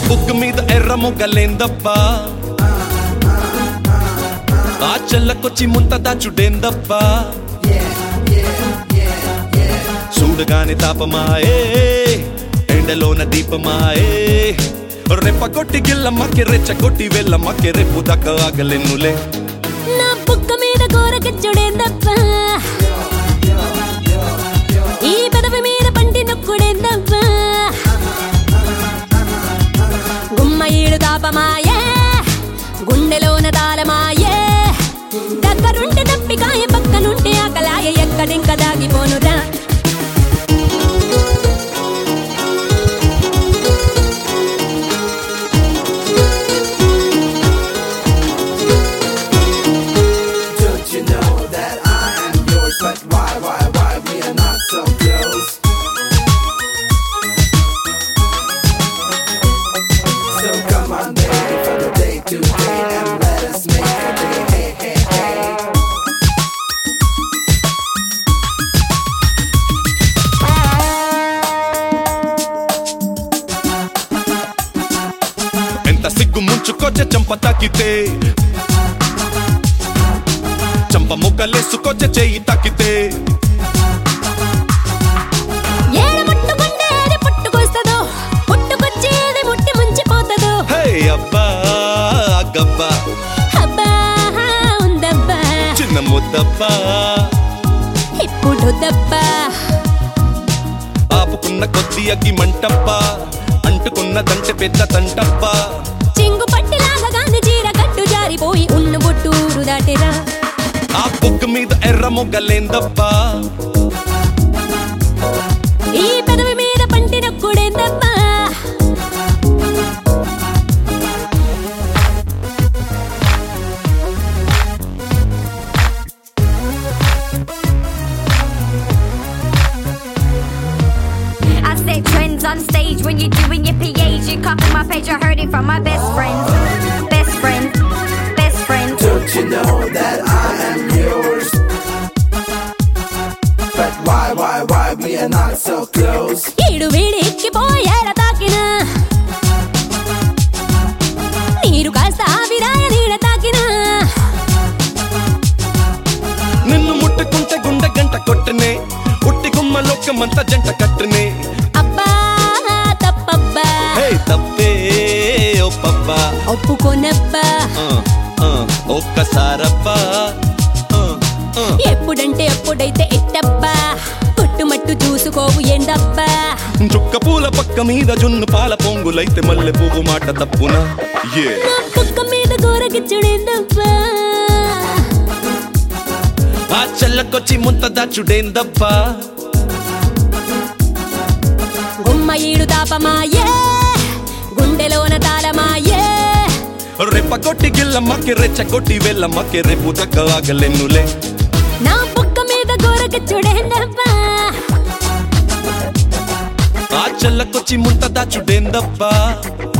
Book మీద ఎర్ర మొగ్గలేందబ్బా ఆ చెల్లకొచ్చి ముంత దాచుడేందబ్బా చూడగానే తాపమాయే ఎండలోన దీపమాయే రెప్ప కొట్టి గిల్లమ్మకి రెచ్చ కొట్టి వెళ్ళమ్మకి రేపు దక్క ఆగలెన్నులే నా బుక్క మీద గోరకెచ్చుడేందప్ప ఈ పెదవి మీద పంటి నొక్కుడేందప్ప గుమ్మ ఈడు తాపమాయే గుండెలోన తాళమాయే దగ్గరుంటే తప్పికాయ పక్కనుంటే ఆకలాయ ఎక్కడింక దాగిపోనురా Don't you know that I am yours? But why, why, why we are not so close? So come on, baby, for the day to day and let us make a day. Hey, hey, hey. ఎంత సిగ్గు ముంచుకొచ్చే చంప తాకితే చంప మొగ్గలేసుకొచ్చే చెయ్యి తాకితే ఏడ ముట్టుకుంటేది పుట్టుకొస్తదో పుట్టుకొచ్చేది ముట్టి ముంచిపోతదో హే అబ్బా గబ్బా అబ్బా ఉందబ్బా చిన్న ముద్దబ్బా ఇప్పుడు దబ్బా ఆపుకున్న కొద్ది అగ్గి మంటబ్బా అంటుకున్నదంటే పెద్ద తంటబ్బా చెంగు పట్టి లాగగానే చీర కట్టు జారిపోయి ఉన్న బొట్టూరు దాటెరా ఆ బుక్ మీద ఎర్ర మొగ్గలేందబ్బా ఈ పెదవి మీద పంటి నొక్కుడేందబ్బా I set trends on stage when you're doing your PAs. You copy my page, I heard it from my best friends. Best friend, best friend. Don't you know that I am yours? But why, why, why we are not so close? ఈడు వీడెక్కిపోయేర తాకిన నీరు కాస్త ఆవిరాయ నీడ తాకిన నిన్ను ముట్టుకుంటే గుండె గంట కొట్టనే ఉట్టి గుమ్మ లోకమంతా జంట కట్టునే అబ్బా తప్పబ్బా హే తప్పే ఓ పబ్బా ఒప్పుకోనబ్బా ఆ, ఆ, ఒక్కసారబ్బా ఆ, ఆ. ఎప్పుడంటే ఎప్పుడైతే ఎట్టబ్బా పుట్టుమట్టు చూసుకోవు ఏందబ్బా చుక్క పూల పక్క మీద జున్ను పాల పొంగులైతే మల్లె పువ్వు మాట తప్పునా ఏ నా పక్క మీద గోరకిచ్చుడేందబ్బా ఆ చెల్లకొచ్చి ముంత దాచుడేందబ్బా గుమ్మ ఈడు తాపమాయే గుండెలోన తాళమాయే రెప్ప కొట్టి గిల్లమ్మకి రెచ్చ కొట్టి వెళ్ళమ్మకి రేపు దక్క ఆగలెన్నులే నా పక్క మీద గోరకిచ్చుడేందబ్బా ఆ చెల్లకొచ్చి ముంత దాచుడేందబ్బా